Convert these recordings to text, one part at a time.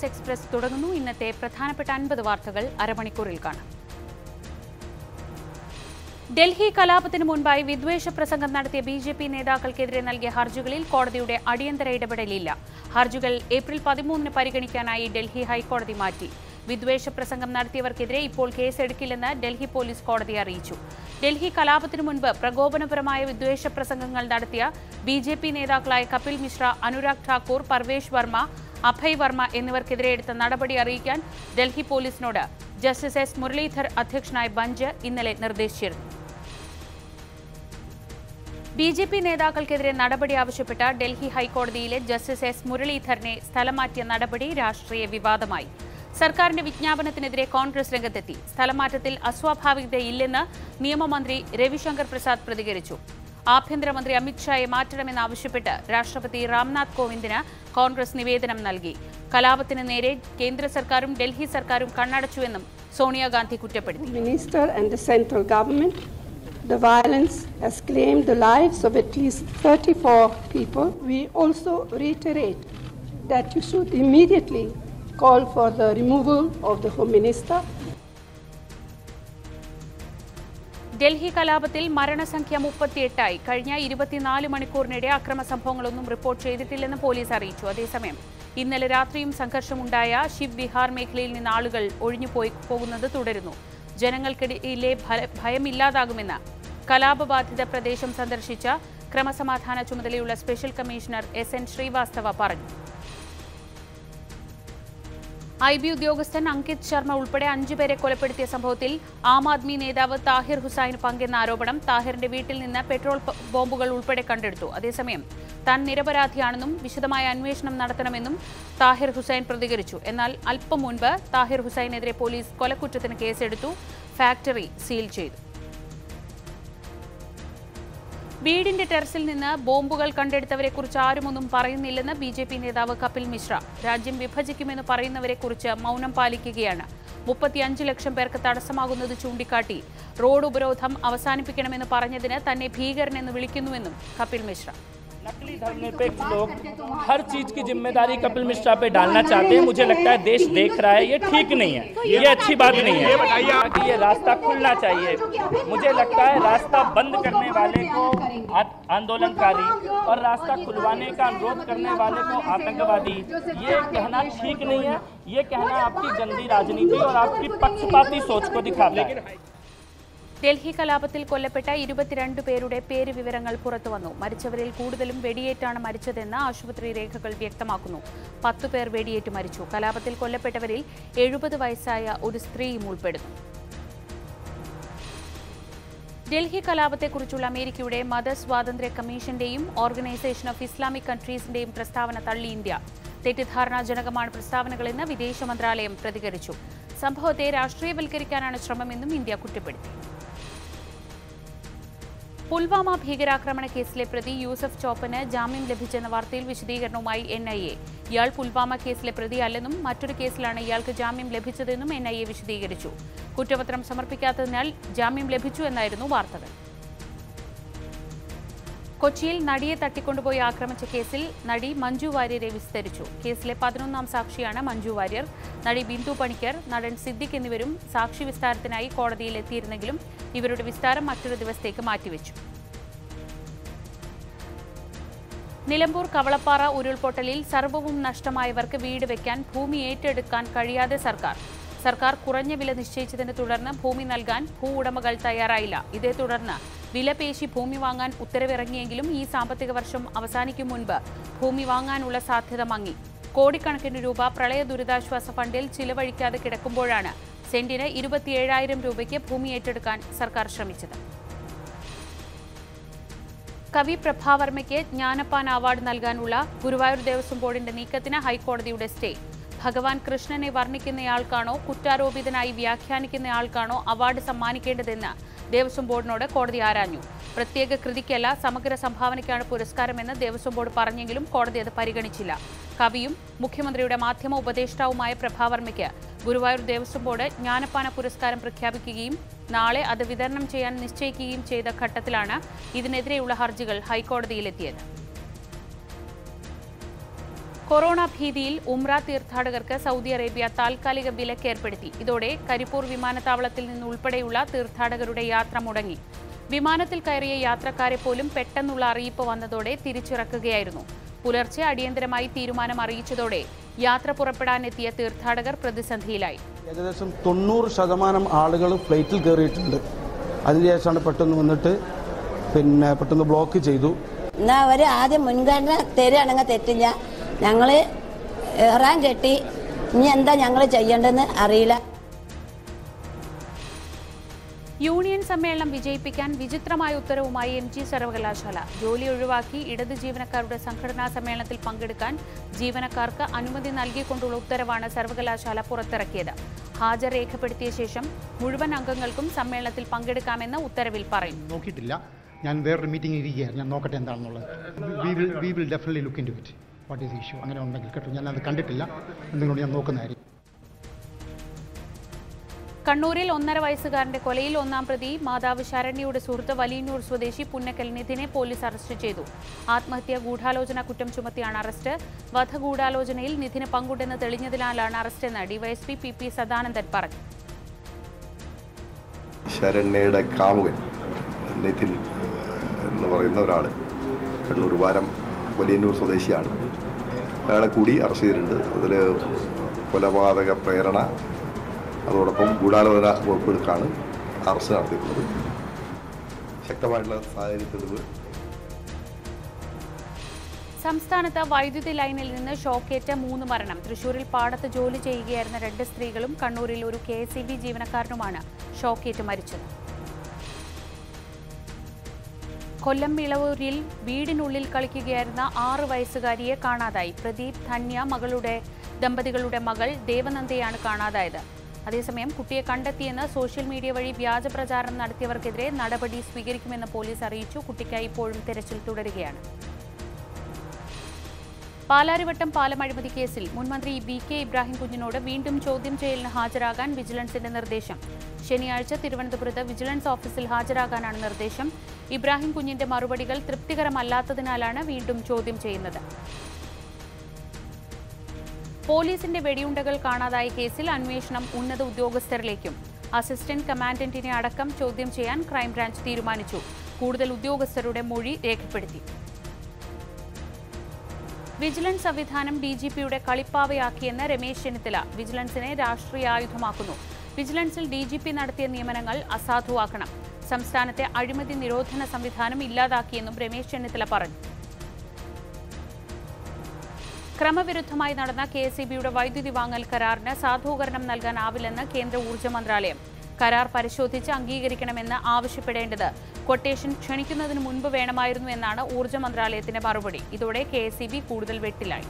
News express തുടങ്ങുന്നു ഇന്നത്തെ പ്രധാനപ്പെട്ട അൻപത് വാർത്തകൾ അരമണിക്കൂറിൽ കാണാം ഡൽഹി കലാപത്തിന് മുൻപായി വിദ്വേഷ പ്രസംഗം നടത്തിയ ബി ജെ പി നേതാക്കൾക്കെതിരെ നൽകിയ ഹർജികളിൽ കോടതിയുടെ അടിയന്തര ഇടപെടലില്ല ഹർജികൾ ഏപ്രിൽ പതിമൂന്നിന് പരിഗണിക്കാനായി ഡൽഹി ഹൈക്കോടതി മാറ്റി വിദ്വേഷ പ്രസംഗം നടത്തിയവർക്കെതിരെ ഇപ്പോൾ കേസെടുക്കില്ലെന്ന് ഡൽഹി പോലീസ് കോടതിയെ അറിയിച്ചു ഡൽഹി കലാപത്തിനു മുൻപ് പ്രകോപനപരമായ വിദ്വേഷ പ്രസംഗങ്ങൾ നടത്തിയ ബി ജെ പി നേതാക്കളായ കപിൽ മിശ്ര അനുരാഗ് ഠാക്കൂർ പർവേഷ് വർമ്മ അഭയ് വർമ്മ എന്നിവർക്കെതിരെ എടുത്ത നടപടി അറിയിക്കാൻ ഡൽഹി പോലീസിനോട് ജസ്റ്റിസ് എസ് മുരളീധർ അധ്യക്ഷനായ ബഞ്ച് ഇന്നലെ നിർദ്ദേശിച്ചിരുന്നു ബി ജെ പി നേതാക്കൾക്കെതിരെ നടപടി ആവശ്യപ്പെട്ട ഡൽഹി ഹൈക്കോടതിയിലെ ജസ്റ്റിസ് എസ് മുരളീധരനെ സ്ഥലം മാറ്റിയ നടപടി രാഷ്ട്രീയ വിവാദമായി സർക്കാരിന്റെ വിജ്ഞാപനത്തിനെതിരെ കോൺഗ്രസ് രംഗത്തെത്തി സ്ഥലമാറ്റത്തിൽ അസ്വാഭാവികതയില്ലെന്ന് നിയമമന്ത്രി രവിശങ്കർ പ്രസാദ് പ്രതികരിച്ചു ആഭ്യന്തരമന്ത്രി അമിത്ഷായെ മാറ്റണമെന്നാവശ്യപ്പെട്ട് രാഷ്ട്രപതി രാംനാഥ് കോവിന്ദിന് കോൺഗ്രസ് നിവേദനം നൽകി കലാപത്തിന് നേരെ കേന്ദ്ര സർക്കാരും ഡൽഹി സർക്കാരും കണ്ണടച്ചുവെന്നും സോണിയാഗാന്ധി കുറ്റപ്പെടുത്തി Minister and the central government. The violence has claimed the lives of at least 34 people. We also reiterate that you should immediately call for the removal of the Home Minister Delhi കലാപത്തിൽ മരണസംഖ്യ മുപ്പത്തിയെട്ടായി കഴിഞ്ഞ ഇരുപത്തിനാല് മണിക്കൂറിനിടെ അക്രമ സംഭവങ്ങളൊന്നും റിപ്പോർട്ട് ചെയ്തിട്ടില്ലെന്ന് police അറിയിച്ചു അതേസമയം ഇന്നലെ രാത്രിയും സംഘർഷമുണ്ടായ ശിവ് വിഹാർ മേഖലയിൽ നിന്ന് ആളുകൾ ഒഴിഞ്ഞുപോയി പോകുന്നത് തുടരുന്നു ജനങ്ങൾക്കിടയിലെ ഭയ- ഭയമില്ലാതാകുമെന്ന് കലാപബാധിത പ്രദേശം സന്ദർശിച്ച ക്രമസമാധാന ചുമതലയുള്ള special commissioner S N Srivastava പറഞ്ഞു ഐ ബി ഉദ്യോഗസ്ഥൻ അങ്കിത് ശർമ്മ ഉൾപ്പെടെ അഞ്ചുപേരെ കൊലപ്പെടുത്തിയ സംഭവത്തിൽ ആം ആദ്മി നേതാവ് താഹിർ ഹുസൈൻ പങ്കെന്ന ആരോപണം താഹിറിന്റെ വീട്ടിൽ നിന്ന് പെട്രോൾ പ- ബോംബുകൾ ഉൾപ്പെടെ കണ്ടെടുത്തു അതേസമയം താൻ നിരപരാധിയാണെന്നും വിശദമായ അന്വേഷണം നടത്തണമെന്നും താഹിർ ഹുസൈൻ പ്രതികരിച്ചു എന്നാൽ അല്പം മുൻപ് താഹിർ ഹുസൈനെതിരെ പോലീസ് കൊലക്കുറ്റത്തിന് കേസെടുത്തു ഫാക്ടറി സീൽ ചെയ്തു വീടിന്റെ ടെറസിൽ നിന്ന് ബോംബുകൾ കണ്ടെടുത്തവരെക്കുറിച്ച് ആരുമൊന്നും പറയുന്നില്ലെന്ന് ബി ജെ പി നേതാവ് കപിൽ മിശ്ര രാജ്യം വിഭജിക്കുമെന്ന് പറയുന്നവരെക്കുറിച്ച് മൗനം പാലിക്കുകയാണ് മുപ്പത്തിയഞ്ച് ലക്ഷം പേർക്ക് തടസ്സമാകുന്നത് ചൂണ്ടിക്കാട്ടി റോഡ് ഉപരോധം അവസാനിപ്പിക്കണമെന്ന് പറഞ്ഞതിന് തന്നെ ഭീകരനെന്ന് വിളിക്കുന്നുവെന്നും കപിൽ മിശ്ര नकली धर्मनिरपेक्ष लोग हर चीज की जिम्मेदारी कपिल मिश्रा पे डालना चाहते हैं मुझे लगता है देश देख रहा है ये ठीक नहीं है ये अच्छी बात नहीं है कि ये रास्ता खुलना चाहिए मुझे लगता है रास्ता बंद करने वाले को आ- आंदोलनकारी और रास्ता खुलवाने का अनुरोध करने वाले को आतंकवादी ये कहना ठीक नहीं है ये कहना आपकी गंदी राजनीति और आपकी पक्षपाती सोच को दिखाता है ഡൽഹി കലാപത്തിൽ കൊല്ലപ്പെട്ട ഇരുപത്തിരണ്ട് പേരുടെ പേര് വിവരങ്ങൾ പുറത്തുവന്നു മരിച്ചവരിൽ കൂടുതലും വെടിയേറ്റാണ് മരിച്ചതെന്ന് ആശുപത്രി രേഖകൾ വ്യക്തമാക്കുന്നു പത്തു പേർ വെടിയേറ്റ് മരിച്ചു കലാപത്തിൽ കൊല്ലപ്പെട്ടവരിൽ എഴുപത് വയസ്സായ ഒരു സ്ത്രീയും ഉൾപ്പെടുന്നു ഡൽഹി കലാപത്തെക്കുറിച്ചുള്ള അമേരിക്കയുടെ മതസ്വാതന്ത്ര്യ കമ്മീഷന്റെയും ഓർഗനൈസേഷൻ ഓഫ് ഇസ്ലാമിക് കൺട്രീസിന്റെയും പ്രസ്താവന തള്ളി ഇന്ത്യ തെറ്റിദ്ധാരണാജനകമാണ് പ്രസ്താവനകളെന്ന് വിദേശ മന്ത്രാലയം പ്രതികരിച്ചു സംഭവത്തെ രാഷ്ട്രീയവൽക്കരിക്കാനാണ് ശ്രമമെന്നും ഇന്ത്യ കുറ്റപ്പെടുത്തി പുൽവാമ ഭീകരാക്രമണ കേസിലെ പ്രതി യൂസഫ് ചോപ്പന് ജാമ്യം ലഭിച്ചെന്ന വാർത്തയിൽ വിശദീകരണവുമായി എൻ ഐ എ ഇയാൾ പുൽവാമ കേസിലെ പ്രതി അല്ലെന്നും മറ്റൊരു കേസിലാണ് ഇയാൾക്ക് ജാമ്യം ലഭിച്ചതെന്നും എൻ ഐ എ വിശദീകരിച്ചു കുറ്റപത്രം സമർപ്പിക്കാത്തതിനാൽ ജാമ്യം ലഭിച്ചു എന്നായിരുന്നു വാർത്തകൾ കൊച്ചിയിൽ നടിയെ തട്ടിക്കൊണ്ടുപോയി ആക്രമിച്ച കേസിൽ നടി മഞ്ജു വാര്യരെ വിസ്തരിച്ചു കേസിലെ പതിനൊന്നാം സാക്ഷിയാണ് മഞ്ജു വാര്യർ നടി ബിന്ദു പണിക്കർ നടൻ സിദ്ദിഖ് എന്നിവരും സാക്ഷി വിസ്താരത്തിനായി കോടതിയിൽ എത്തിയിരുന്നെങ്കിലും ഇവരുടെ വിസ്താരം മറ്റൊരു ദിവസത്തേക്ക് മാറ്റിവെച്ചു നിലമ്പൂർ കവളപ്പാറ ഉരുൾപൊട്ടലിൽ സർവ്വവും നഷ്ടമായവർക്ക് വീട് വെക്കാൻ ഭൂമി ഏറ്റെടുക്കാൻ കഴിയാതെ സർക്കാർ സർക്കാർ കുറഞ്ഞ വില നിശ്ചയിച്ചതിനെ തുടർന്ന് ഭൂമി നൽകാൻ ഭൂ ഉടമകൾ തയ്യാറായില്ല ഇതേ തുടർന്ന് വില പേശി ഭൂമി വാങ്ങാൻ ഉത്തരവിറങ്ങിയെങ്കിലും ഈ സാമ്പത്തിക വർഷം അവസാനിക്കും മുൻപ് ഭൂമി വാങ്ങാനുള്ള സാധ്യത മങ്ങി കോടിക്കണക്കിന് രൂപ പ്രളയ ദുരിതാശ്വാസ ഫണ്ടിൽ ചിലവഴിക്കാതെ കിടക്കുമ്പോഴാണ് സെന്റിന് ഇരുപത്തിയേഴായിരം രൂപയ്ക്ക് ഭൂമി ഏറ്റെടുക്കാൻ സർക്കാർ ശ്രമിച്ചത് കവി പ്രഭാവർമ്മയ്ക്ക് ജ്ഞാനപ്പാൻ അവാർഡ് നൽകാനുള്ള ഗുരുവായൂർ ദേവസ്വം ബോർഡിന്റെ നീക്കത്തിന് ഹൈക്കോടതിയുടെ സ്റ്റേ ഭഗവാൻ കൃഷ്ണനെ വർണ്ണിക്കുന്നയാൾക്കാണോ കുറ്റാരോപിതനായി വ്യാഖ്യാനിക്കുന്നയാൾക്കാണോ അവാർഡ് സമ്മാനിക്കേണ്ടതെന്ന് ദേവസ്വം ബോർഡിനോട് കോടതി ആരാഞ്ഞു പ്രത്യേക കൃതിക്കല്ല സമഗ്ര സംഭാവനയ്ക്കാണ് പുരസ്കാരമെന്ന് ദേവസ്വം ബോർഡ് പറഞ്ഞെങ്കിലും കോടതി അത് പരിഗണിച്ചില്ല കവിയും മുഖ്യമന്ത്രിയുടെ മാധ്യമ ഉപദേഷ്ടാവുമായ പ്രഭാവർമ്മയ്ക്ക് ഗുരുവായൂർ ദേവസ്വം ബോർഡ് ജ്ഞാനപ്പാന പുരസ്കാരം പ്രഖ്യാപിക്കുകയും നാളെ അത് വിതരണം ചെയ്യാൻ നിശ്ചയിക്കുകയും ചെയ്ത ഘട്ടത്തിലാണ് ഇതിനെതിരെയുള്ള ഹർജികൾ ഹൈക്കോടതിയിലെത്തിയത് കൊറോണ ഭീതിയിൽ ഉംറ തീർത്ഥാടകർക്ക് സൗദി അറേബ്യ താൽക്കാലിക വിലക്ക് ഏർപ്പെടുത്തി ഇതോടെ കരിപ്പൂർ വിമാനത്താവളത്തിൽ നിന്ന് ഉൾപ്പെടെയുള്ള തീർത്ഥാടകരുടെ യാത്ര മുടങ്ങി വിമാനത്തിൽ കയറിയ യാത്രക്കാരെ പോലും പെട്ടെന്നുള്ള അറിയിപ്പ് വന്നതോടെ തിരിച്ചിറക്കുകയായിരുന്നു പുലർച്ചെ അടിയന്തരമായി തീരുമാനം അറിയിച്ചതോടെ യാത്ര പുറപ്പെടാനെത്തിയ തീർത്ഥാടകർ പ്രതിസന്ധിയിലായി ഏകദേശം തൊണ്ണൂറ് ശതമാനം ആളുകൾ ഫ്ലൈറ്റിൽ കയറിയിട്ടുണ്ട് അതിനുശേഷമാണ് പെട്ടെന്ന് വന്നിട്ട് പിന്നെ പെട്ടെന്ന് ബ്ലോക്ക് ചെയ്തു എന്നാ അവർ ആദ്യം മുൻഗണന തരികയാണെങ്കിൽ തെറ്റില്ല ഞങ്ങൾ ഇറാൻ കെട്ടി ഇനി എന്താ ഞങ്ങൾ ചെയ്യേണ്ടതെന്ന് അറിയില്ല യൂണിയൻ സമ്മേളനം വിജയിപ്പിക്കാൻ വിചിത്രമായ ഉത്തരവുമായി എം ജി സർവകലാശാല ജോലി ഒഴിവാക്കി ഇടത് ജീവനക്കാരുടെ സംഘടനാ സമ്മേളനത്തിൽ പങ്കെടുക്കാൻ ജീവനക്കാർക്ക് അനുമതി നൽകിക്കൊണ്ടുള്ള ഉത്തരവാണ് സർവകലാശാല പുറത്തിറക്കിയത് ഹാജർ രേഖപ്പെടുത്തിയ ശേഷം മുഴുവൻ അംഗങ്ങൾക്കും സമ്മേളനത്തിൽ പങ്കെടുക്കാമെന്ന് ഉത്തരവിൽ പറയുന്നു നോക്കിയിട്ടില്ല ഞാൻ വേറൊരു മീറ്റിംഗ് ഇരിക്കുകയാണ് ഞാൻ നോക്കട്ടെ എന്താണെന്നുള്ളത് we will we will definitely look into it what is issue അങ്ങനെ ഉണ്ടെങ്കിൽ കേട്ടോ ഞാൻ അത് കണ്ടിട്ടില്ല എന്തുകൊണ്ട് ഞാൻ നോക്കുന്നതായിരിക്കും കണ്ണൂരിൽ ഒന്നര വയസ്സുകാരന്റെ കൊലയിൽ ഒന്നാം പ്രതി മാതാവ് ശരണ്യയുടെ സുഹൃത്ത് വലിയന്നൂർ സ്വദേശി പുന്നക്കൽ നിധിനെ പോലീസ് അറസ്റ്റ് ചെയ്തു ആത്മഹത്യ ഗൂഢാലോചന കുറ്റം ചുമത്തിയാണ് അറസ്റ്റ് വധഗൂഢാലോചനയിൽ നിധിന് പങ്കുണ്ടെന്ന് തെളിഞ്ഞതിനാലാണ് അറസ്റ്റെന്ന് ഡിവൈഎസ്പി പി പി സദാനന്ദൻ പറഞ്ഞു ശരണ്യയുടെ കാമുകൻ നിതിൻ എന്ന് പറയുന്ന ഒരാൾ കണ്ണൂർ വാരം വലിയന്നൂർ സ്വദേശിയാണ് അയാളെ കൂടി അറസ്റ്റ് ചെയ്തിട്ടുണ്ട് അതിൽ കൊലപാതക പ്രേരണ അതോടൊപ്പം ഗൂഢാലോചന വകുപ്പെടുക്കാണ് അറസ്റ്റ് നടത്തിയിട്ടുള്ളത് ശക്തമായിട്ടുള്ള സാഹചര്യ തെളിവ് സംസ്ഥാനത്ത് വൈദ്യുതി ലൈനിൽ നിന്ന് ഷോക്കേറ്റ മൂന്ന് മരണം തൃശൂരിൽ പാടത്ത് ജോലി ചെയ്യുകയായിരുന്ന രണ്ട് സ്ത്രീകളും കണ്ണൂരിൽ ഒരു കെ എസ് ഇ ബി ജീവനക്കാരനുമാണ് ഷോക്കേറ്റ് മരിച്ചത് കൊല്ലം ഇളവൂരിൽ വീടിനുള്ളിൽ കളിക്കുകയായിരുന്ന ആറ് വയസ്സുകാരിയെ കാണാതായി പ്രദീപ് ധന്യ മകളുടെ ദമ്പതികളുടെ മകൾ ദേവനന്ദയാണ് കാണാതായത് അതേസമയം കുട്ടിയെ കണ്ടെത്തിയെന്ന് സോഷ്യൽ മീഡിയ വഴി വ്യാജ പ്രചാരണം നടത്തിയവർക്കെതിരെ നടപടി സ്വീകരിക്കുമെന്ന് പോലീസ് അറിയിച്ചു കുട്ടിക്കായി ഇപ്പോഴും തെരച്ചിൽ തുടരുകയാണ് പാലാരിവട്ടം പാലം അഴിമതി കേസിൽ മുൻമന്ത്രി വി കെ ഇബ്രാഹിം കുഞ്ഞിനോട് വീണ്ടും ചോദ്യം ചെയ്യലിന് ഹാജരാകാൻ വിജിലൻസിന്റെ നിർദ്ദേശം ശനിയാഴ്ച തിരുവനന്തപുരത്ത് വിജിലൻസ് ഓഫീസിൽ ഹാജരാകാനാണ് നിർദ്ദേശം ഇബ്രാഹിം കുഞ്ഞിന്റെ മറുപടികൾ തൃപ്തികരമല്ലാത്തതിനാലാണ് വീണ്ടും ചോദ്യം ചെയ്യുന്നത് പോലീസിന്റെ വെടിയുണ്ടകൾ കാണാതായ കേസിൽ അന്വേഷണം ഉന്നത ഉദ്യോഗസ്ഥരിലേക്കും അസിസ്റ്റന്റ് കമാൻഡന്റിനെ അടക്കം ചോദ്യം ചെയ്യാൻ ക്രൈംബ്രാഞ്ച് തീരുമാനിച്ചു കൂടുതൽ ഉദ്യോഗസ്ഥരുടെ മൊഴി രേഖപ്പെടുത്തി വിജിലൻസ് സംവിധാനം ഡി ജി പിയുടെ കളിപ്പാവയാക്കിയെന്ന് രമേശ് ചെന്നിത്തല വിജിലൻസിനെ രാഷ്ട്രീയ ആയുധമാക്കുന്നു വിജിലൻസിൽ ഡി ജി പി നടത്തിയ നിയമനങ്ങൾ അസാധുവാക്കണം സംസ്ഥാനത്തെ അഴിമതി നിരോധന സംവിധാനം ഇല്ലാതാക്കിയെന്നും രമേശ് ചെന്നിത്തല പറഞ്ഞു ക്രമവിരുദ്ധമായി നടന്ന കെ എസ് ഇ ബിയുടെ വൈദ്യുതി വാങ്ങൽ കരാറിന് സാധൂകരണം നൽകാനാവില്ലെന്ന് കേന്ദ്ര ഊർജ്ജ മന്ത്രാലയം കരാർ പരിശോധിച്ച് അംഗീകരിക്കണമെന്ന് ആവശ്യപ്പെടേണ്ടത് കൊട്ടേഷൻ ക്ഷണിക്കുന്നതിന് മുൻപ് വേണമായിരുന്നു എന്നാണ് ഊർജ്ജ മന്ത്രാലയത്തിന്റെ മറുപടി ഇതോടെ കെ എസ് ഇ ബി കൂടുതൽ വെട്ടിലായി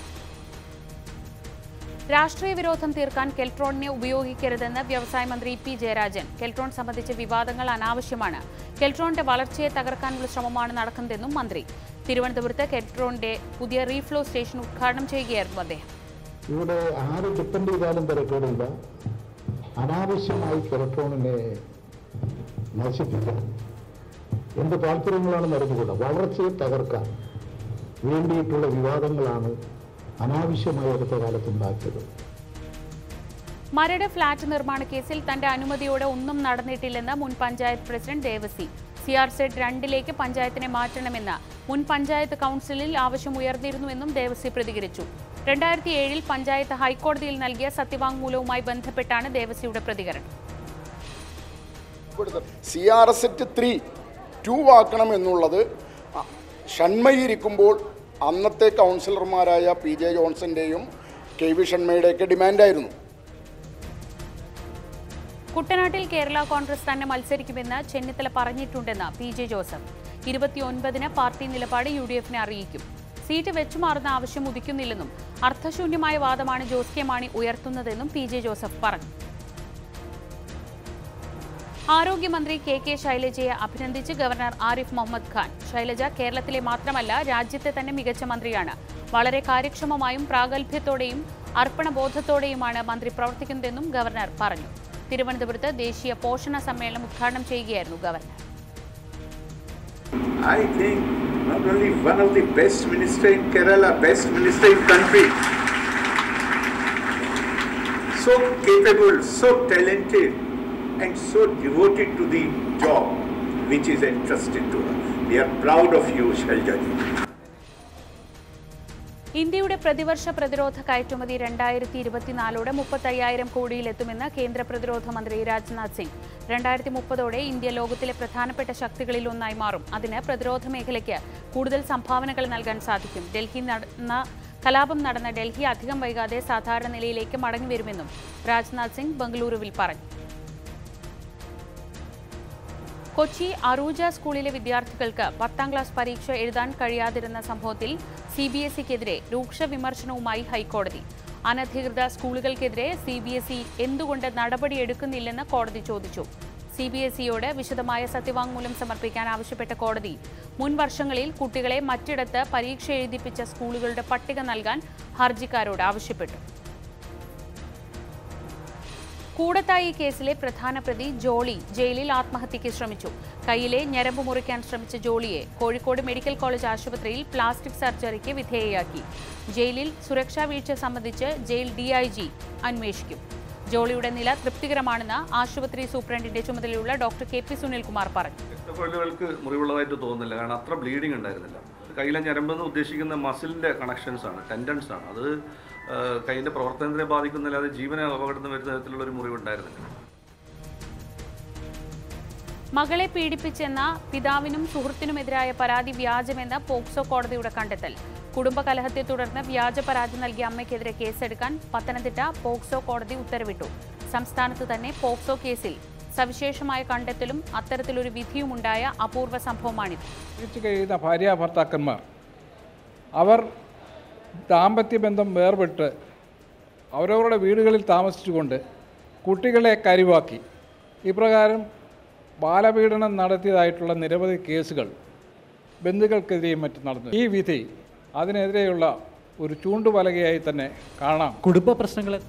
രാഷ്ട്രീയ വിരോധം തീർക്കാൻ കെൽട്രോണിനെ ഉപയോഗിക്കരുതെന്ന് വ്യവസായ മന്ത്രി പി ജയരാജൻ കെൽട്രോൺ സംബന്ധിച്ച വിവാദങ്ങൾ അനാവശ്യമാണ് കെൽട്രോണിന്റെ വളർച്ചയെ തകർക്കാനുള്ള ശ്രമമാണ് നടക്കുന്നതെന്നും മന്ത്രി തിരുവനന്തപുരത്ത് കെൽട്രോണിന്റെ പുതിയ റീഫ്ലോ സ്റ്റേഷൻ ഉദ്ഘാടനം ചെയ്യുകയായിരുന്നു അദ്ദേഹം ഇവിടെ ആര് ഡിപ്പെൻഡ് ചെയ്താലും തിരക്കേടില്ല അനാവശ്യമായി ഇലക്ട്രോണിനെ നശിപ്പിക്കാൻ എന്ത് താല്പര്യങ്ങളാണ് നടന്നുകൂടാ വളർച്ചയെ തകർക്കാൻ വേണ്ടിയിട്ടുള്ള വിവാദങ്ങളാണ് അനാവശ്യമായി അടുത്ത കാലത്തുണ്ടാക്കിയത് മരട് ഫ്ളാറ്റ് നിർമ്മാണ കേസിൽ തന്റെ അനുമതിയോടെ ഒന്നും നടന്നിട്ടില്ലെന്ന് മുൻ panchayat president Devasi C R Z രണ്ടിലേക്ക് പഞ്ചായത്തിനെ മാറ്റണമെന്ന് മുൻ പഞ്ചായത്ത് കൗൺസിലിൽ ആവശ്യം ഉയർന്നിരുന്നുവെന്നും ദേവസി പ്രതികരിച്ചു രണ്ടായിരത്തി ഏഴിൽ പഞ്ചായത്ത് ഹൈക്കോടതിയിൽ നൽകിയ സത്യവാങ്മൂലവുമായി ബന്ധപ്പെട്ടാണ് ദേവസിയുടെ പ്രതികരണം C R S at three two ആക്കണം എന്നുള്ളത് ഷൺമയിരിക്കുമ്പോൾ അന്നത്തെ കൗൺസിലർമാരായ പി ജെ ജോൺസന്റെയും കെ വി ഷൺമയുടെയൊക്കെ ഡിമാൻഡായിരുന്നു കുട്ടനാട്ടിൽ കേരള കോൺഗ്രസ് തന്നെ മത്സരിക്കുമെന്ന് ചെന്നിത്തല പറഞ്ഞിട്ടുണ്ടെന്ന് പി ജെ ജോസഫ് ഇരുപത്തിയൊൻപതിന് പാർട്ടി നിലപാട് യു ഡി എഫിനെ അറിയിക്കും സീറ്റ് വെച്ചുമാറുന്ന ആവശ്യം ഉദിക്കുന്നില്ലെന്നും അർത്ഥശൂന്യമായ വാദമാണ് ജോസ് കെ മാണി ഉയർത്തുന്നതെന്നും പി ജെ ജോസഫ് പറഞ്ഞു ആരോഗ്യമന്ത്രി കെ കെ ശൈലജയെ അഭിനന്ദിച്ച് ഗവർണർ ആരിഫ് മുഹമ്മദ് ഖാൻ ശൈലജ കേരളത്തിലെ മാത്രമല്ല രാജ്യത്തെ തന്നെ മികച്ച മന്ത്രിയാണ് വളരെ കാര്യക്ഷമമായും പ്രാഗൽഭ്യത്തോടെയും അർപ്പണബോധത്തോടെയുമാണ് മന്ത്രി പ്രവർത്തിക്കുന്നതെന്നും ഗവർണർ പറഞ്ഞു തിരുവനന്തപുരത്ത് ദേശീയ പോഷണ സമ്മേളനം ഉദ്ഘാടനം ചെയ്യുകയായിരുന്നു governor I think not only one of the best minister in Kerala, best minister in country. So capable, so talented, and so devoted to the job which is entrusted to her. We are proud of you, Shaljaji. ഇന്ത്യയുടെ പ്രതിവർഷ പ്രതിരോധ കയറ്റുമതി രണ്ടായിരത്തി ഇരുപത്തിനാലോടെ മുപ്പത്തയ്യായിരം കോടിയിലെത്തുമെന്ന് കേന്ദ്ര പ്രതിരോധ മന്ത്രി രാജ്നാഥ് സിംഗ് രണ്ടായിരത്തി മുപ്പതോടെ ഇന്ത്യ ലോകത്തിലെ പ്രധാനപ്പെട്ട ശക്തികളിൽ ഒന്നായി മാറും അതിന് പ്രതിരോധ മേഖലയ്ക്ക് കൂടുതൽ സംഭാവനകൾ നൽകാൻ സാധിക്കും ഡൽഹി നടന്ന കലാപം നടന്ന ഡൽഹി അധികം വൈകാതെ സാധാരണ നിലയിലേക്ക് മടങ്ങിവരുമെന്നും രാജ്നാഥ് സിംഗ് ബംഗളൂരുവിൽ പറഞ്ഞു കൊച്ചി അറൂജ സ്കൂളിലെ വിദ്യാർത്ഥികൾക്ക് പത്താം ക്ലാസ് പരീക്ഷ എഴുതാൻ കഴിയാതിരുന്ന സംഭവത്തിൽ സി ബി എസ് ഇക്കെതിരെ രൂക്ഷ വിമർശനവുമായി ഹൈക്കോടതി അനധികൃത സ്കൂളുകൾക്കെതിരെ സി ബി എസ് ഇ എന്തുകൊണ്ട് നടപടിയെടുക്കുന്നില്ലെന്ന് കോടതി ചോദിച്ചു സി ബി എസ് ഇയോട് വിശദമായ സത്യവാങ്മൂലം സമർപ്പിക്കാൻ ആവശ്യപ്പെട്ട കോടതി മുൻ വർഷങ്ങളിൽ കുട്ടികളെ മറ്റിടത്ത് പരീക്ഷ എഴുതിപ്പിച്ച സ്കൂളുകളുടെ പട്ടിക നൽകാൻ ഹർജിക്കാരോട് ആവശ്യപ്പെട്ടു കൂടത്തായി കേസിലെ പ്രധാന പ്രതി ജോളി ജയിലിൽ ആത്മഹത്യയ്ക്ക് ശ്രമിച്ചു കയ്യിലെ ഞരമ്പ് മുറിക്കാൻ ശ്രമിച്ച ജോളിയെ കോഴിക്കോട് മെഡിക്കൽ കോളേജ് ആശുപത്രിയിൽ പ്ലാസ്റ്റിക് സർജറിക്ക് വിധേയയാക്കി ജയിലിൽ സുരക്ഷാ വീഴ്ച സംബന്ധിച്ച് ജയിൽ ഡിഐജി അന്വേഷിക്കും ജോളിയുടെ നില തൃപ്തികരമാണെന്ന് ആശുപത്രി സൂപ്രണ്ടിന്റെ ചുമതലയുള്ള ഡോക്ടർ കെ പി സുനിൽകുമാർ പറഞ്ഞു രക്തക്കൊഴലുകൾക്ക് മുറിവുള്ളതായിട്ട് തോന്നുന്നില്ല കാരണം അത്ര ബ്ലീഡിംഗ് ഉണ്ടായിരുന്നില്ല കയ്യിലെ ഞരമ്പെന്ന് ഉദ്ദേശിക്കുന്ന മസിലിൻ്റെ കണക്ഷൻസ് ആണ് ടെൻഡൻസ് ആണ് അത് കൈയിൻ്റെ പ്രവർത്തനത്തെ ബാധിക്കുന്നില്ലാതെ ജീവനെ അപകടത്തിന് വരുന്ന തരത്തിലുള്ള ഒരു മുറിവുണ്ടായിരുന്നില്ല മകളെ പീഡിപ്പിച്ചെന്ന പിതാവിനും സുഹൃത്തിനുമെതിരായ പരാതി വ്യാജമെന്ന് പോക്സോ കോടതിയുടെ കണ്ടെത്തൽ കുടുംബകലഹത്തെ തുടർന്ന് വ്യാജ പരാതി നൽകിയ അമ്മയ്ക്കെതിരെ കേസെടുക്കാൻ പത്തനംതിട്ട പോക്സോ കോടതി ഉത്തരവിട്ടു സംസ്ഥാനത്ത് തന്നെ പോക്സോ കേസിൽ സവിശേഷമായ കണ്ടെത്തലും അത്തരത്തിലൊരു വിധിയുമുണ്ടായ അപൂർവ സംഭവമാണിത് ജീവിച്ചു കഴിയുന്ന ഭാര്യ ഭർത്താക്കന്മാർ അവർ ദാമ്പത്യബന്ധം വേർപെട്ട് അവരവരുടെ വീടുകളിൽ താമസിച്ചുകൊണ്ട് കുട്ടികളെ കരുവാക്കി ഇപ്രകാരം ബാലപീഡനം നടത്തിയതായിട്ടുള്ള നിരവധി കേസുകൾ ബന്ധുക്കൾക്കെതിരെയും മറ്റും നടന്നു ഈ വിധി അതിനെതിരെയുള്ള ഒരു ചൂണ്ടുപലകയായി തന്നെ കാണാം കുടുംബ പ്രശ്നങ്ങളെ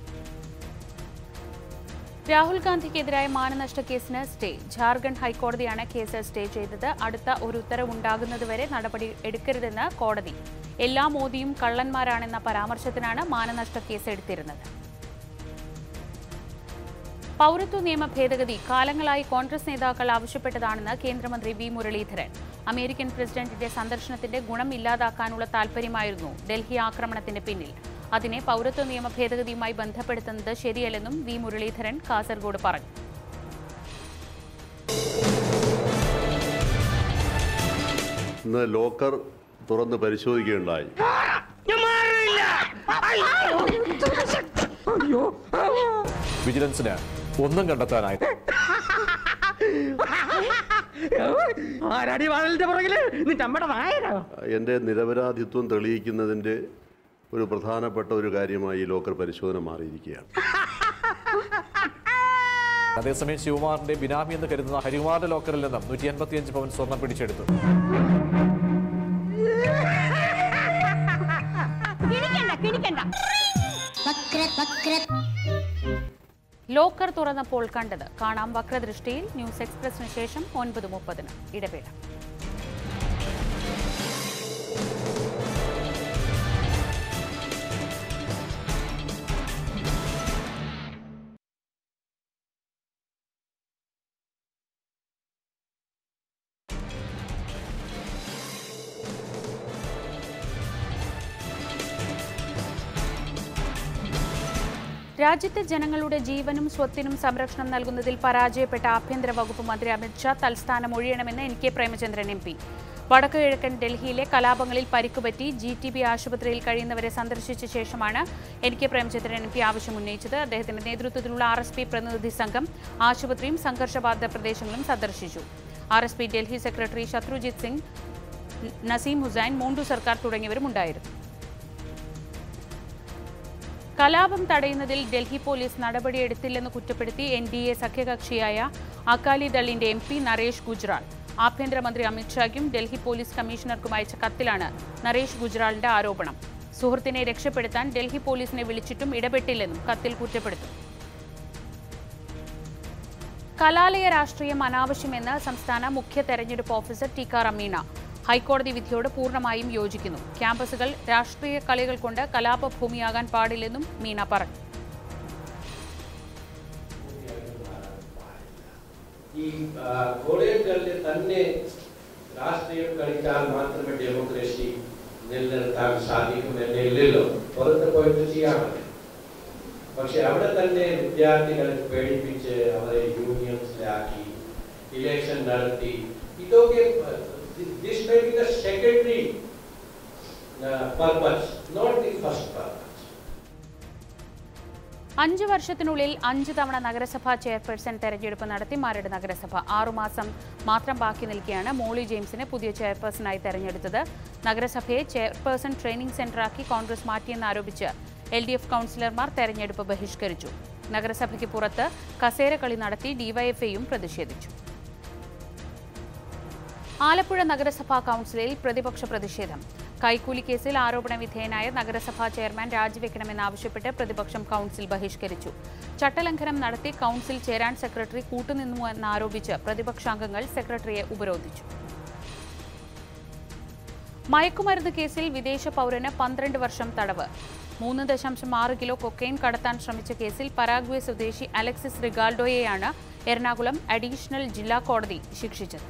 രാഹുൽ ഗാന്ധിക്കെതിരായ മാനനഷ്ട കേസിന് സ്റ്റേ ജാർഖണ്ഡ് ഹൈക്കോടതിയാണ് കേസ് സ്റ്റേ ചെയ്തത് അടുത്ത ഒരു ഉത്തരവുണ്ടാകുന്നതുവരെ നടപടി എടുക്കരുതെന്ന് കോടതി എല്ലാ മോദിയും കള്ളന്മാരാണെന്ന പരാമർശത്തിനാണ് മാനനഷ്ട കേസ് എടുത്തിരുന്നത് പൗരത്വ നിയമ ഭേദഗതി കാലങ്ങളായി കോൺഗ്രസ് നേതാക്കൾ ആവശ്യപ്പെട്ടതാണെന്ന് കേന്ദ്രമന്ത്രി വി മുരളീധരൻ അമേരിക്കൻ പ്രസിഡന്റിന്റെ സന്ദർശനത്തിന്റെ ഗുണം ഇല്ലാതാക്കാനുള്ള താൽപര്യമായിരുന്നു ഡൽഹി ആക്രമണത്തിന് പിന്നിൽ അതിനെ പൗരത്വ നിയമ ഭേദഗതിയുമായി ബന്ധപ്പെടുത്തുന്നത് ശരിയല്ലെന്നും വി മുരളീധരൻ കാസർഗോഡ് പറഞ്ഞു ഇന്ന് ലോക്കർ തുറന്ന് പരിശോധിക്കുകയുണ്ടായി വിജിലൻസിന് ഒന്നും കണ്ടെത്താനായി ആരാടി വാഴലിന്റെ പുറകില് നിന്റെ അമ്മയുടെ നായരോ എൻ്റെ നിരപരാധിത്വം തെളിയിക്കുന്നതിൻ്റെ ഒരു പ്രധാനപ്പെട്ട ഒരു കാര്യമായി ഈ ലോക്കർ പരിശോധന മാറിയിരിക്കുകയാണ് അതേസമയം ശിവകുമാറിന്റെ ബിനാമി എന്ന് കരുതുന്ന ഹരികുമാറിന്റെ ലോക്കറിൽ നിന്നും നൂറ്റി അൻപത്തിയഞ്ച് പവൻ സ്വർണം പിടിച്ചെടുത്തു കിണിക്കണ്ട കിണിക്കണ്ട ലോക്കർ തുറന്നപ്പോൾ കണ്ടത് കാണാം വക്രദൃഷ്ടിയിൽ ന്യൂസ് എക്സ്പ്രസിന് ശേഷം ഒൻപത് മുപ്പതിന് ഇടവേള രാജ്യത്തെ ജനങ്ങളുടെ ജീവനും സ്വത്തിനും സംരക്ഷണം നൽകുന്നതിൽ പരാജയപ്പെട്ട ആഭ്യന്തര വകുപ്പ് മന്ത്രി Amit Shah തൽസ്ഥാനം ഒഴിയണമെന്ന് N K Premachandran M P വടക്ക് കിഴക്കൻ ഡൽഹിയിലെ കലാപങ്ങളിൽ പരിക്കുപറ്റി ജി ടി ബി ആശുപത്രിയിൽ കഴിയുന്നവരെ സന്ദർശിച്ച ശേഷമാണ് N K Premachandran M P ആവശ്യം ഉന്നയിച്ചത് അദ്ദേഹത്തിന്റെ നേതൃത്വത്തിലുള്ള ആർ എസ് പി പ്രതിനിധി സംഘം ആശുപത്രിയും സംഘർഷബാധിത പ്രദേശങ്ങളും സന്ദർശിച്ചു R S P Delhi secretary Shatrujit Singh Naseem Hussain Montu Sarkar തുടങ്ങിയവരും ഉണ്ടായിരുന്നു കലാപം തടയുന്നതിൽ ഡൽഹി പോലീസ് നടപടിയെടുത്തില്ലെന്ന് കുറ്റപ്പെടുത്തി എൻ ഡി എ സഖ്യകക്ഷിയായ അകാലിദളിന്റെ എം പി നരേഷ് ഗുജ്റാൾ ആഭ്യന്തരമന്ത്രി അമിത്ഷായ്ക്കും ഡൽഹി പോലീസ് കമ്മീഷണർക്കും അയച്ച കത്തിലാണ് നരേഷ് ഗുജ്റാളിന്റെ ആരോപണം സുഹൃത്തിനെ രക്ഷപ്പെടുത്താൻ ഡൽഹി പോലീസിനെ വിളിച്ചിട്ടും ഇടപെട്ടില്ലെന്നും കത്തിൽ കുറ്റപ്പെടുത്തും കലാലയ രാഷ്ട്രീയം അനാവശ്യമെന്ന് സംസ്ഥാന മുഖ്യ തെരഞ്ഞെടുപ്പ് ഓഫീസർ ടിക്കാറാം മീണ ഹൈക്കോടതി വിധിയോട് പൂർണ്ണമായും യോജിക്കുന്നു ക്യാമ്പസുകൾ രാഷ്ട്രീയ കളികൾ കൊണ്ട് കലാപഭൂമിയാകാൻ പാടില്ലെന്നും മീണ പറഞ്ഞു ഈ ആ, കോളേജുകളിൽ തന്നെ രാഷ്ട്രീയം കളിച്ചാൽ മാത്രമേ ഡെമോക്രസി നിലനിർത്താൻ സാധിക്കുമെന്നില്ലല്ലോ പുറത്ത് പോയിട്ട് ചെയ്യാമല്ലോ പക്ഷെ അവിടെ തന്നെ വിദ്യാർത്ഥികളെ പേടിപ്പിച്ച് അവരെ യൂണിയൻസിലാക്കി ഇലക്ഷൻ നടത്തി ഇതൊക്കെ this may be the secondary purpose not the first purpose അഞ്ചു വർഷത്തിനുള്ളിൽ അഞ്ച് തവണ നഗരസഭാ ചെയർപേഴ്സൺ തെരഞ്ഞെടുപ്പ് നടത്തി മരട് നഗരസഭ ആറുമാസം മാത്രം ബാക്കി നിൽക്കെയാണ് മോളി ജെയിംസിനെ പുതിയ ചെയർപേഴ്സണായി തെരഞ്ഞെടുത്തത് നഗരസഭയെ ചെയർപേഴ്സൺ ട്രെയിനിംഗ് സെന്ററാക്കി കോൺഗ്രസ് മാറ്റിയെന്നാരോപിച്ച് എൽ ഡി എഫ് കൗൺസിലർമാർ തെരഞ്ഞെടുപ്പ് ബഹിഷ്കരിച്ചു നഗരസഭയ്ക്ക് പുറത്ത് കസേരകളി നടത്തി ഡിവൈഎഫ്ഐയും പ്രതിഷേധിച്ചു ആലപ്പുഴ നഗരസഭാ കൗൺസിലിൽ പ്രതിപക്ഷ പ്രതിഷേധം കൈക്കൂലി കേസിൽ ആരോപണ വിധേയനായ നഗരസഭാ ചെയർമാൻ രാജിവെക്കണമെന്നാവശ്യപ്പെട്ട് പ്രതിപക്ഷം കൗൺസിൽ ബഹിഷ്കരിച്ചു ചട്ടലംഘനം നടത്തി കൗൺസിൽ ചേരാൻ സെക്രട്ടറി കൂട്ടുനിന്നുവെന്നാരോപിച്ച് പ്രതിപക്ഷാംഗങ്ങൾ സെക്രട്ടറിയെ ഉപരോധിച്ചു മയക്കുമരുന്ന് കേസിൽ വിദേശ പൗരന് പന്ത്രണ്ട് വർഷം തടവ് മൂന്ന് ദശാംശം ആറ് കിലോ കൊക്കൈൻ കടത്താൻ ശ്രമിച്ച കേസിൽ പരാഗ്വെ സ്വദേശി അലക്സിസ് റിഗാൾഡോയെയാണ് എറണാകുളം അഡീഷണൽ ജില്ലാ കോടതി ശിക്ഷിച്ചത്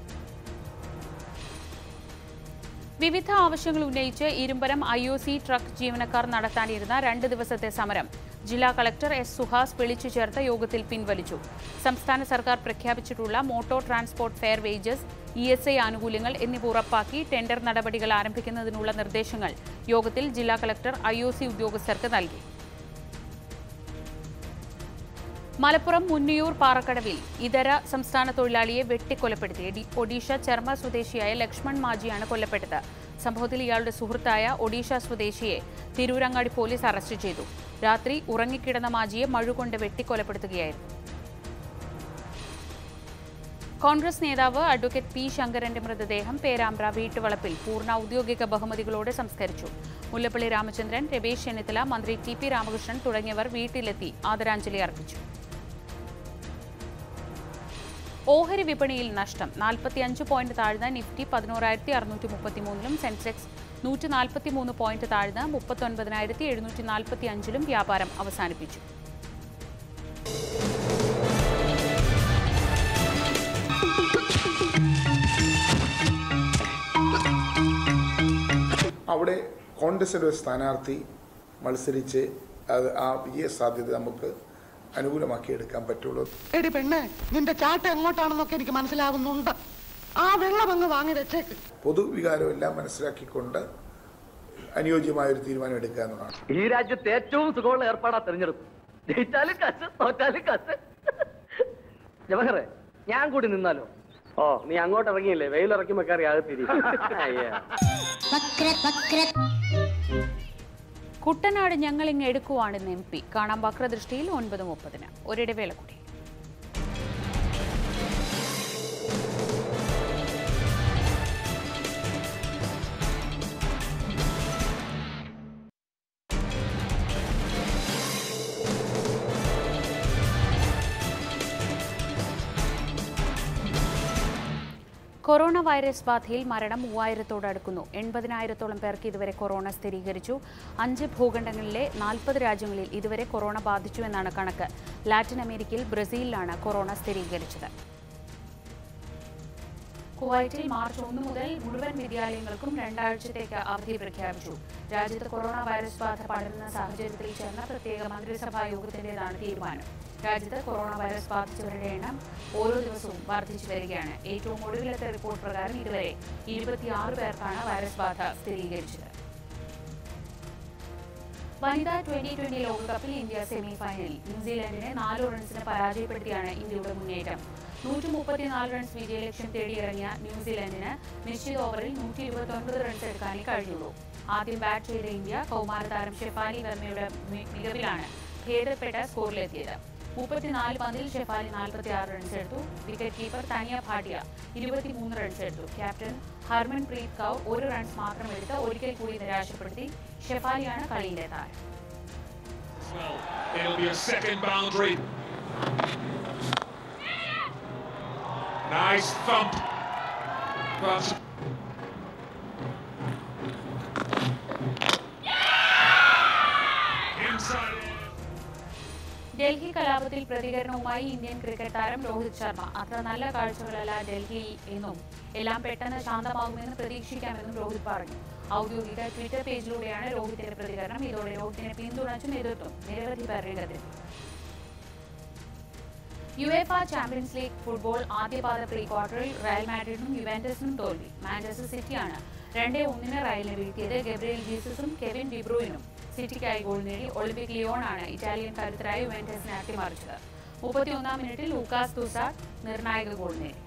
വിവിധ ആവശ്യങ്ങൾ ഉന്നയിച്ച് Irumbaram I O C truck ജീവനക്കാർ നടത്താനിരുന്ന രണ്ട് ദിവസത്തെ സമരം ജില്ലാ കളക്ടർ എസ് സുഹാസ് വിളിച്ചു ചേർത്ത യോഗത്തിൽ പിൻവലിച്ചു സംസ്ഥാന സർക്കാർ പ്രഖ്യാപിച്ചിട്ടുള്ള motor transport fair wages E S I ആനുകൂല്യങ്ങൾ എന്നിവ ഉറപ്പാക്കി ടെൻഡർ നടപടികൾ ആരംഭിക്കുന്നതിനുള്ള നിർദ്ദേശങ്ങൾ യോഗത്തിൽ ജില്ലാ കളക്ടർ ഐ ഒ സി ഉദ്യോഗസ്ഥർക്ക് നൽകി മലപ്പുറം മുന്നിയൂർ പാറക്കടവിൽ ഇതര സംസ്ഥാന തൊഴിലാളിയെ വെട്ടിക്കൊലപ്പെടുത്തി ഡി- ഒഡീഷ ചർമ്മ സ്വദേശിയായ ലക്ഷ്മൺ മാജിയാണ് കൊല്ലപ്പെട്ടത് സംഭവത്തിൽ ഇയാളുടെ സുഹൃത്തായ ഒഡീഷ സ്വദേശിയെ തിരൂരങ്ങാടി പോലീസ് അറസ്റ്റ് ചെയ്തു രാത്രി ഉറങ്ങിക്കിടന്ന മാജിയെ മഴുകൊണ്ട് വെട്ടിക്കൊലപ്പെടുത്തുകയായിരുന്നു കോൺഗ്രസ് നേതാവ് അഡ്വക്കേറ്റ് പി ശങ്കരന്റെ മൃതദേഹം പേരാമ്പ്ര വീട്ടുവളപ്പിൽ പൂർണ്ണ ഔദ്യോഗിക ബഹുമതികളോടെ സംസ്കരിച്ചു മുല്ലപ്പള്ളി രാമചന്ദ്രൻ രമേശ് ചെന്നിത്തല മന്ത്രി ടി പി രാമകൃഷ്ണൻ തുടങ്ങിയവർ വീട്ടിലെത്തി ആദരാഞ്ജലി അർപ്പിച്ചു ഓഹരി വിപണിയിൽ നഷ്ടം നാൽപ്പത്തിയഞ്ച് പോയിന്റ് താഴ്ന്ന നിഫ്റ്റി പതിനോറായിരത്തി അറുന്നൂറ്റി മുപ്പത്തിമൂന്നിലും സെൻസെക്സ് നൂറ്റി നാൽപ്പത്തി മൂന്ന് പോയിന്റ് താഴ്ന്ന് മുപ്പത്തൊൻപതിനായിരത്തി എഴുന്നൂറ്റി നാൽപ്പത്തി അഞ്ചിലും വ്യാപാരം അവസാനിപ്പിച്ചു അവിടെ കോൺഗ്രസിൻ്റെ ഒരു സ്ഥാനാർത്ഥി മത്സരിച്ച് അത് ആ വിജയ സാധ്യത നമുക്ക് അനുകൂലമാക്കി എടുക്കാൻ പറ്റുള്ളൂ എടി പെണ്ണെ നിന്റെ ചാട്ട എങ്ങോട്ടാണെന്നൊക്കെ എനിക്ക് മനസ്സിലാകുന്നുണ്ട് ആ വെള്ളം അങ്ങ് വാങ്ങി വെച്ചേക്ക് പൊതുവികാരം എല്ലാം മനസ്സിലാക്കിക്കൊണ്ട് അനുയോജ്യമായ ഒരു തീരുമാനം എടുക്കുക എന്നതാണ് ഈ രാജ്യത്ത് ഏറ്റവും സുഖമുള്ള ഏർപ്പാടാ തെരഞ്ഞെടുപ്പ് ജയിച്ചാലും കസ് തോറ്റാലും കസ് ജവഹറെ ഞാൻ കൂടി നിന്നാലോ ഓ നീ അങ്ങോട്ട് ഇറങ്ങിയില്ലേ വെയിലിറക്കുമ്പോ കയറി അകത്തിരി കുട്ടനാട് ഞങ്ങൾ ഇങ്ങ് എടുക്കുവാണെന്ന് എം പി കാണാം വക്രദൃഷ്ടിയിൽ ഒൻപത് മുപ്പതിന് ഒരിടവേള കൂടി കൊറോണ വൈറസ് ബാധയിൽ മരണം മൂവായിരത്തോട് അടുക്കുന്നു എൺപതിനായിരത്തോളം പേർക്ക് ഇതുവരെ കൊറോണ സ്ഥിരീകരിച്ചു അഞ്ച് ഭൂഖണ്ഡങ്ങളിലെ നാൽപ്പത് രാജ്യങ്ങളിൽ ഇതുവരെ കൊറോണ ബാധിച്ചു എന്നാണ് കണക്ക് ലാറ്റിൻ അമേരിക്കയിൽ ബ്രസീലിലാണ് കൊറോണ സ്ഥിരീകരിച്ചത് കുവൈറ്റിൽ മാർച്ച് ഒന്ന് മുതൽ മുഴുവൻ വിദ്യാലയങ്ങൾക്കും രണ്ടാഴ്ചത്തേക്ക് അവധി പ്രഖ്യാപിച്ചു രാജ്യത്ത് കൊറോണ വൈറസ് ബാധ പടരുന്ന സാഹചര്യത്തിൽ ചേർന്ന പ്രത്യേക മന്ത്രിസഭാ യോഗത്തിന്റേതാണ് തീരുമാനം രാജ്യത്ത് കൊറോണ വൈറസ് ബാധിച്ചവരുടെ എണ്ണം ഓരോ ദിവസവും വർദ്ധിച്ചു വരികയാണ് ഏറ്റവും ഒടുവിലത്തെ റിപ്പോർട്ട് പ്രകാരം ഇതുവരെ ഇരുപത്തിയാറ് പേർക്കാണ് വൈറസ് ബാധ സ്ഥിരീകരിച്ചത് വനിതാ ട്വന്റി ട്വന്റി ലോകകപ്പിൽ ഇന്ത്യ സെമി ഫൈനലിൽ ന്യൂസിലാൻഡിനെ നാല് റൺസിന് പരാജയപ്പെടുത്തിയാണ് ഇന്ത്യയുടെ മുന്നേറ്റം നൂറ്റി മുപ്പത്തിനാല് റൺസ് വിജയലക്ഷ്യം തേടിയിറങ്ങിയ ന്യൂസിലാൻഡിന് നിശ്ചിത ഓവറിൽ നൂറ്റി ഇരുപത്തൊൻപത് റൺസ് എടുക്കാനേ കഴിഞ്ഞുള്ളൂ ആദ്യം ബാറ്റ് ചെയ്ത ഇന്ത്യ കൗമാര താരം ഷെഫാലി വർമ്മയുടെ മി- മികവിലാണ് ഭേദപ്പെട്ട സ്കോറിലെത്തിയത് മുപ്പത്തിനാല് പന്തിൽ ഷെഫാലി നാൽപ്പത്തി ആറ് റൺസ് എടുത്തു വിക്കറ്റ് കീപ്പർ തനിയ ഭാട്ടിയ ഇരുപത്തിമൂന്ന് റൺസ് എടുത്തു ക്യാപ്റ്റൻ ഹർമൻ പ്രീത് കൗർ ഒരു റൺസ് മാത്രം എടുത്ത് ഒരിക്കൽ കൂടി നിരാശപ്പെടുത്തി ഷെഫാലിയാണ് കളിയിലെ താരം It'll be a second boundary. Nice thump. But Delhi കലാപത്തിൽ പ്രതികരണവുമായി ഇന്ത്യൻ ക്രിക്കറ്റ് താരം രോഹിത് ശർമ്മ അത്ര നല്ല കാഴ്ചകളല്ല ഡൽഹിയിൽ എന്നും എല്ലാം പെട്ടെന്ന് ശാന്തമാകുമെന്ന് പ്രതീക്ഷിക്കാമെന്നും രോഹിത് പറഞ്ഞു ഔദ്യോഗിക ട്വിറ്റർ പേജിലൂടെയാണ് രോഹിത്തിന്റെ പ്രതികരണം ഇതോടെ രോഹിത്തിനെ പിന്തുണച്ചു നേതൃത്വം നിരവധി പേർ രംഗത്തിൽ യുഎഫ ചാമ്പ്യൻസ് ലീഗ് ഫുട്ബോൾ ആദ്യപാദ പ്രീ ക്വാർട്ടറിൽ റയൽ മാഡ്രിഡിനും യുവന്റസിനും തോൽവി മാഞ്ചസ്റ്റർ സിറ്റിയാണ് രണ്ടേ ഒന്നിന് റയലിനെ വീഴ്ത്തിയത് ഗബ്രിയൽ ജീസസും കെവിൻ ഡിബ്രൂയിനും സിറ്റിക്കായി ഗോൾ നേടി ഒളിമ്പിക് ലിയോണാണ് ഇറ്റാലിയൻ കരുത്തരായ യുവന്റസിനെ അട്ടിമറിച്ചത് മുപ്പത്തിയൊന്നാം മിനിറ്റിൽ ലൂക്കാസ് തുസാഡ് നിർണായക ഗോൾ നേടി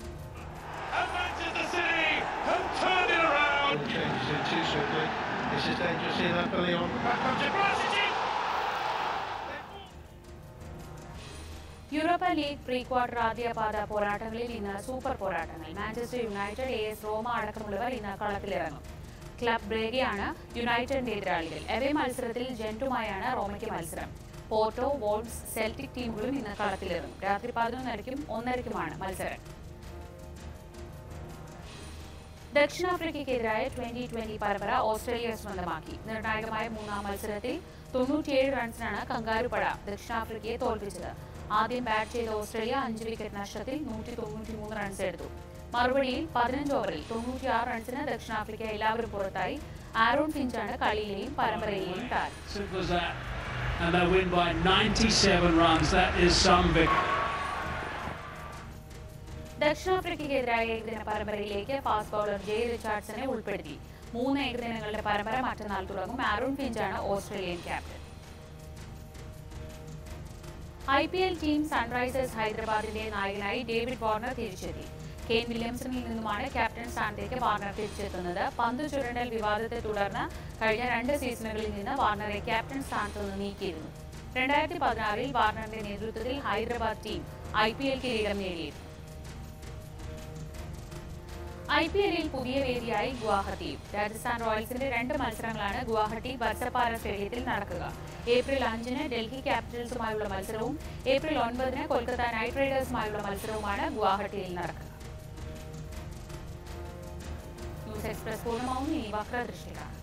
യൂറോപ്പ ലീഗ് പ്രീ ക്വാർട്ടർ ആദ്യ പാദ പോരാട്ടങ്ങളിൽ ഇന്ന് സൂപ്പർ പോരാട്ടങ്ങൾ Manchester United A S Roma അടക്കമുള്ളവർ ഇന്ന് കളത്തിലിറങ്ങും ക്ലബ് ബ്രേഗയാണ് യുണൈറ്റഡിന്റെ എതിരാളികൾ എവേ മത്സരത്തിൽ ജെന്റുമായാണ് റോമയ്ക്ക് മത്സരം പോർട്ടോ വോൾസ് സെൽറ്റിക് ടീമുകളും ഇന്ന് കളത്തിലിറങ്ങും രാത്രി പതിനൊന്നരയ്ക്കും ഒന്നരയ്ക്കുമാണ് മത്സരം ദക്ഷിണാഫ്രിക്കയ്ക്കെതിരായ ട്വന്റി ട്വന്റി പരമ്പര ഓസ്ട്രേലിയ സ്വന്തമാക്കി നിർണായകമായ മൂന്നാം മത്സരത്തിൽ തൊണ്ണൂറ്റിയേഴ് റൺസിനാണ് കങ്കാരുപട ദക്ഷിണാഫ്രിക്കയെ തോൽപ്പിച്ചത് ആദ്യം ബാറ്റ് ചെയ്ത ഓസ്ട്രേലിയ അഞ്ച് വിക്കറ്റ് നഷ്ടത്തിൽ നൂറ്റി തൊണ്ണൂറ്റിമൂന്ന് റൺസ് എടുത്തു മറുപടിയിൽ പതിനഞ്ച് ഓവറിൽ തൊണ്ണൂറ്റിയാറ് റൺസിന് ദക്ഷിണാഫ്രിക്ക എല്ലാവരും പുറത്തായി ആരോൺ ഫിഞ്ചാണ് കളിയിലെയും പരമ്പരയിലെയും താരം Simple as that. And they win by 97 runs. That is some victory. ദക്ഷിണാഫ്രിക്കയ്ക്കെതിരായ ഏകദിന പരമ്പരയിലേക്ക് ഫാസ്റ്റ് ബൗളർ ജെ റിച്ചാർഡ്സനെ ഉൾപ്പെടുത്തി മൂന്ന് ഏകദിനങ്ങളുടെ പരമ്പര മറ്റന്നാൾ തുടങ്ങും ആരോൺ ഫിഞ്ചാണ് Australian captain I P L team Sunrisers ഹൈദരാബാദിന്റെ നായകനായി ഡേവിഡ് വാർണർ തിരിച്ചെത്തി കെയ്ൻ വില്യംസണിൽ നിന്നുമാണ് ക്യാപ്റ്റൻ സ്ഥാനത്തേക്ക് വാർണർ തിരിച്ചെത്തുന്നത് പന്ത് ചുരണ്ടൽ വിവാദത്തെ തുടർന്ന് കഴിഞ്ഞ രണ്ട് സീസണുകളിൽ നിന്ന് വാർണറെ ക്യാപ്റ്റൻ സ്ഥാനത്ത് നിന്ന് നീക്കിയിരുന്നു രണ്ടായിരത്തി പതിനാറിൽ വാർണറിന്റെ നേതൃത്വത്തിൽ Hyderabad team I P L കിരീടം നേടിയിരുന്നു ഐ പി എല്ലിൽ പുതിയ വേദിയായി ഗുവാഹട്ടിയും രാജസ്ഥാൻ റോയൽസിന്റെ രണ്ട് മത്സരങ്ങളാണ് ഗുവാഹട്ടി ബർസപ്പാര സ്റ്റേഡിയത്തിൽ നടക്കുക ഏപ്രിൽ അഞ്ചിന് ഡൽഹി ക്യാപിറ്റൽസുമായുള്ള മത്സരവും ഏപ്രിൽ ഒൻപതിന് കൊൽക്കത്ത നൈറ്റ് റൈഡേഴ്സുമായുള്ള മത്സരവുമാണ് ഗുവാഹട്ടിയിൽ നടക്കുക ന്യൂസ് എക്സ്പ്രസ് പൂർണ്ണമാവും ഇനി വക്രദൃഷ്ടിയാണ്